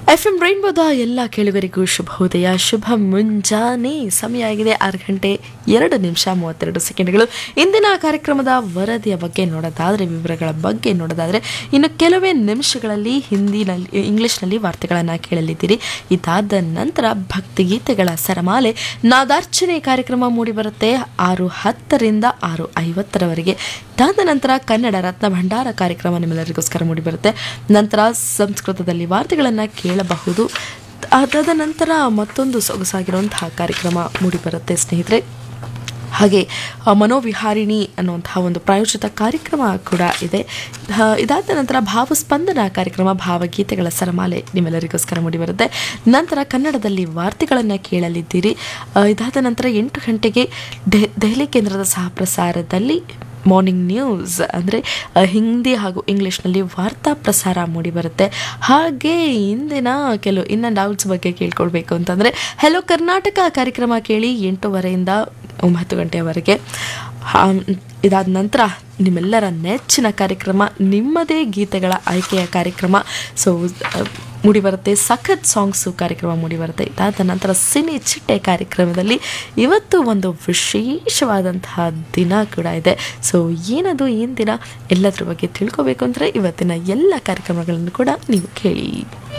F M ರೈನ್ಬೋದ ಎಲ್ಲ ಕೇಳುಗರಿಗೂ ಶುಭೋದಯ ಶುಭ ಮುಂಜಾನೆ ಸಮಯ ಆಗಿದೆ ಆರು ಗಂಟೆ ಎರಡು ನಿಮಿಷ ಮೂವತ್ತೆರಡು ಸೆಕೆಂಡ್ಗಳು ಇಂದಿನ ಕಾರ್ಯಕ್ರಮದ ವರದಿಯ ಬಗ್ಗೆ ನೋಡೋದಾದರೆ ವಿವರಗಳ ಬಗ್ಗೆ ನೋಡೋದಾದರೆ ಇನ್ನು ಕೆಲವೇ ನಿಮಿಷಗಳಲ್ಲಿ ಹಿಂದಿನಲ್ಲಿ ಇಂಗ್ಲಿಷ್ನಲ್ಲಿ ವಾರ್ತೆಗಳನ್ನು ಕೇಳಲಿದ್ದೀರಿ ಇದಾದ ನಂತರ ಭಕ್ತಿಗೀತೆಗಳ ಸರಮಾಲೆ ನಾದಾರ್ಚನೆ ಕಾರ್ಯಕ್ರಮ ಮೂಡಿಬರುತ್ತೆ ಆರು ಹತ್ತರಿಂದ ಆರು ಐವತ್ತರವರೆಗೆ ಇದಾದ ನಂತರ ಕನ್ನಡ ರತ್ನ ಭಂಡಾರ ಕಾರ್ಯಕ್ರಮ ನಿಮ್ಮೆಲ್ಲರಿಗೋಸ್ಕರ ಮೂಡಿಬರುತ್ತೆ ನಂತರ ಸಂಸ್ಕೃತದಲ್ಲಿ ವಾರ್ತೆಗಳನ್ನು ಕೇಳಬಹುದು ಅದಾದ ನಂತರ ಮತ್ತೊಂದು ಸೊಗಸಾಗಿರುವಂತಹ ಕಾರ್ಯಕ್ರಮ ಮೂಡಿಬರುತ್ತೆ ಸ್ನೇಹಿತರೆ ಹಾಗೆ ಆ, ಮನೋವಿಹಾರಿಣಿ ಅನ್ನುವಂತಹ ಒಂದು ಪ್ರಾಯೋಜಿತ ಕಾರ್ಯಕ್ರಮ ಕೂಡ ಇದೆ ಹ- ಇದಾದ ನಂತರ ಭಾವಸ್ಪಂದನ ಕಾರ್ಯಕ್ರಮ ಭಾವಗೀತೆಗಳ ಸರಮಾಲೆ ನಿಮ್ಮೆಲ್ಲರಿಗೋಸ್ಕರ ಮೂಡಿಬರುತ್ತೆ ನಂತರ ಕನ್ನಡದಲ್ಲಿ ವಾರ್ತೆಗಳನ್ನು ಕೇಳಲಿದ್ದೀರಿ ಆ, ಇದಾದ ನಂತರ ಎಂಟು ಗಂಟೆಗೆ ದೆ- ದೆಹಲಿ ಕೇಂದ್ರದ ಸಹ ಪ್ರಸಾರದಲ್ಲಿ ಮಾರ್ನಿಂಗ್ ನ್ಯೂಸ್ ಅಂದರೆ ಹಿಂದಿ ಹಾಗೂ ಇಂಗ್ಲೀಷ್ನಲ್ಲಿ ವಾರ್ತಾ ಪ್ರಸಾರ ಮೂಡಿಬರುತ್ತೆ ಹಾಗೆ ಇಂದಿನ ಕೆಲವು ಇನ್ ಆ್ಯಂಡ್ ಔಟ್ಸ್ ಬಗ್ಗೆ ಕೇಳ್ಕೊಳ್ಬೇಕು ಅಂತಂದರೆ ಹೆಲೋ ಕರ್ನಾಟಕ ಕಾರ್ಯಕ್ರಮ ಕೇಳಿ ಎಂಟೂವರೆಯಿಂದ ಒಂಬತ್ತು ಗಂಟೆಯವರೆಗೆ ಹಾ- ಇದಾದ ನಂತರ ನಿಮ್ಮೆಲ್ಲರ ನೆಚ್ಚಿನ ಕಾರ್ಯಕ್ರಮ ನಿಮ್ಮದೇ ಗೀತೆಗಳ ಆಯ್ಕೆಯ ಕಾರ್ಯಕ್ರಮ ಸೊ ಮೂಡಿಬರುತ್ತೆ ಸಖತ್ ಸಾಂಗ್ಸು ಕಾರ್ಯಕ್ರಮ ಮೂಡಿಬರುತ್ತೆ ಇದಾದ ನಂತರ ಸಿನಿ ಚಿಟ್ಟೆ ಕಾರ್ಯಕ್ರಮದಲ್ಲಿ ಇವತ್ತು ಒಂದು ವಿಶೇಷವಾದಂತಹ ದಿನ ಕೂಡ ಇದೆ ಸೊ ಏನದು ಏನು ದಿನ ಎಲ್ಲದ್ರ ಬಗ್ಗೆ ತಿಳ್ಕೊಬೇಕು ಅಂದರೆ ಇವತ್ತಿನ ಎಲ್ಲ ಕಾರ್ಯಕ್ರಮಗಳನ್ನು ಕೂಡ ನೀವು ಕೇಳಿ